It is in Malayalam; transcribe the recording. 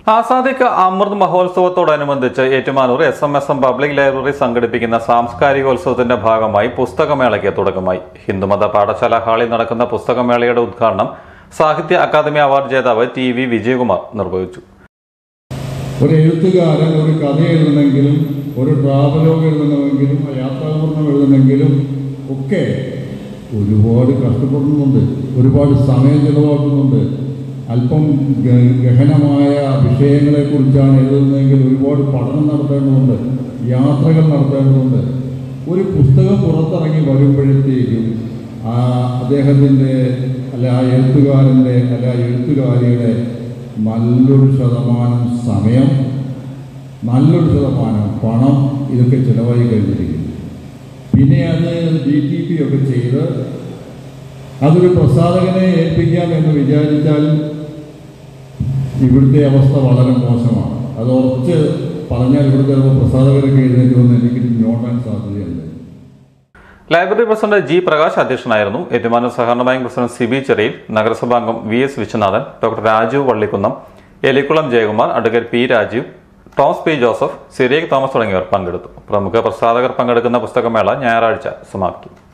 ആസാദിക്ക് അമൃത് മഹോത്സവത്തോടനുബന്ധിച്ച് Ettumanoor S M S M public library സംഘടിപ്പിക്കുന്ന സാംസ്കാരികോത്സവത്തിന്റെ ഭാഗമായി പുസ്തകമേളയ്ക്ക് തുടക്കമായി ഹിന്ദുമത പാഠശാല ഹാളിൽ നടക്കുന്ന പുസ്തകമേളയുടെ ഉദ്ഘാടനം സാഹിത്യ അക്കാദമി അവാർഡ് ജേതാവ് ടി വി വിജയകുമാർ നിർവഹിച്ചു ഒരു എഴുത്തുകാരൻ ഒരു കഥ എഴുതണമെങ്കിലും ഒരു ട്രാവലോഗ് എഴുതണമെങ്കിലും യാത്രാവർണ്ണം എഴുതണമെങ്കിലും ഒക്കെ ഒരുപാട് കഷ്ടപ്പെടുന്നുണ്ട് ഒരുപാട് സമയം ചിലവാക്കുന്നുണ്ട് അല്പം ഗ- ഗഹനമായ വിഷയങ്ങളെക്കുറിച്ചാണ് എഴുതുന്നതെങ്കിൽ ഒരുപാട് പഠനം നടത്തേണ്ടതുണ്ട് യാത്രകൾ നടത്തേണ്ടതുണ്ട് ഒരു പുസ്തകം പുറത്തിറങ്ങി വരുമ്പോഴത്തേക്കും ആ അദ്ദേഹത്തിൻ്റെ അല്ല ആ എഴുത്തുകാരൻ്റെ അല്ല ആ എഴുത്തുകാരിയുടെ നല്ലൊരു ശതമാനം സമയം നല്ലൊരു ശതമാനം പണം ഇതൊക്കെ ചിലവായി കഴിഞ്ഞിരിക്കുന്നു പിന്നെ അത് ഡി ടി പി ഒക്കെ ചെയ്ത് അതൊരു പ്രസാധകനെ ഏൽപ്പിക്കാം എന്ന് വിചാരിച്ചാൽ ഇവിടുത്തെ അവസ്ഥ വളരെ മോശമാണ് അത് ഉറച്ച് പറഞ്ഞാൽ ഇവിടുത്തെ പ്രസാധകരൊക്കെ എഴുന്നേറ്റ് വന്ന് എനിക്ക് ഞോട്ടാൻ സാധ്യതയുണ്ട് ലൈബ്രറി പ്രസിഡന്റ് ജി പ്രകാശ് അധ്യക്ഷനായിരുന്നു ഏറ്റുമാനൂർ സഹകരണ ബാങ്ക് പ്രസിഡന്റ് സിബി ചെറിയിൽ നഗരസഭാംഗം V S Viswanathan doctor Raju Vallikkunnam Elikkulam Jayakumar advocate P Rajeev Tomas P Joseph Cyriac Thomas തുടങ്ങിയവർ പങ്കെടുത്തു പ്രമുഖ പ്രസാധകർ പങ്കെടുക്കുന്ന പുസ്തകമേള ഞായറാഴ്ച സമാപിക്കും